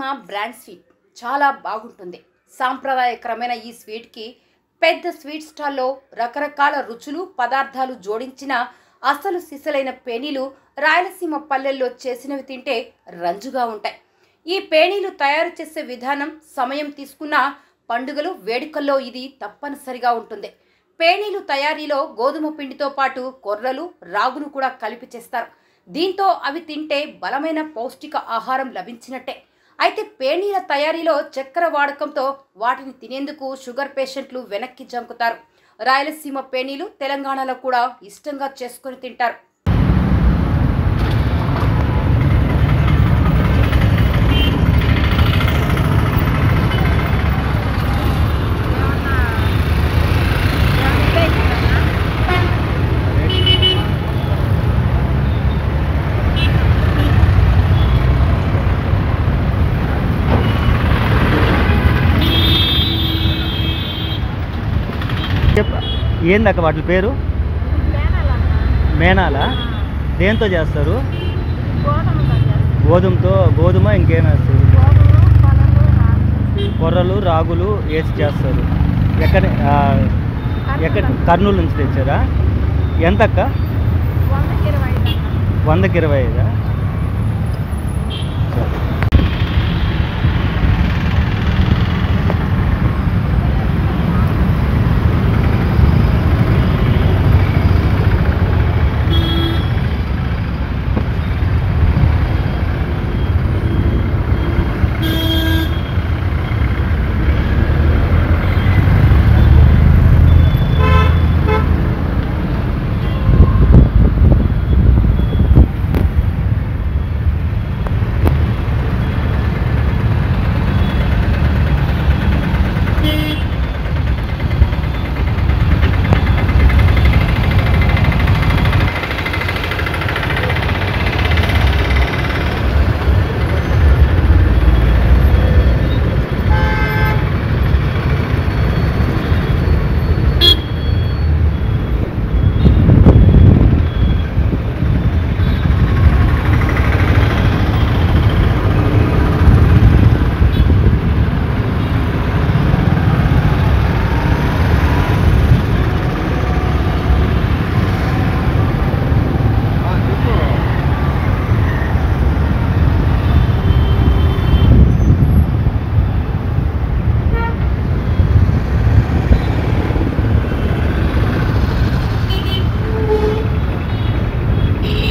brand sweet చాలా బాగుంటుంది సాంప్రదాయకరమైన ఈ స్వీట్కి పెద్ద స్వీట్ స్టాల్లో రకరకాల రుచులు పదార్థాలు జోడించిన అసలు సిసలైన పేనీలు రాయలసీమ పల్లెల్లో చేసినవి తింటే రంజుగా ఉంటాయి ఈ పేనీలు తయారు చేసే విధానం సమయం తీసుకున్న పండుగలు వేడుకల్లో ఇది తప్పనిసరిగా ఉంటుంది పేనీలు తయారీలో గోధుమ పిండితో పాటు కొర్రలు రాగులు కూడా కలిపి చేస్తారు దీంతో అవి తింటే బలమైన పౌష్టిక ఆహారం లభించినట్టే అయితే పేనీల తయారీలో చక్కెర వాడకంతో వాటిని తినేందుకు షుగర్ పేషెంట్లు వెనక్కి జంకుతారు రాయలసీమ పేనీలు తెలంగాణలో కూడా ఇష్టంగా చేసుకొని తింటారు చెప్ప ఏందక్క వాటి పేరు మేనాలా దేంతో చేస్తారు గోధుమతో గోధుమ ఇంకేం వేస్తారు కొర్రలు రాగులు వేసి చేస్తారు ఎక్కడ ఆ, ఎక్కడ కర్నూలు నుంచి తెచ్చారా ఎంతక్క వందకి ఇరవై ఐదా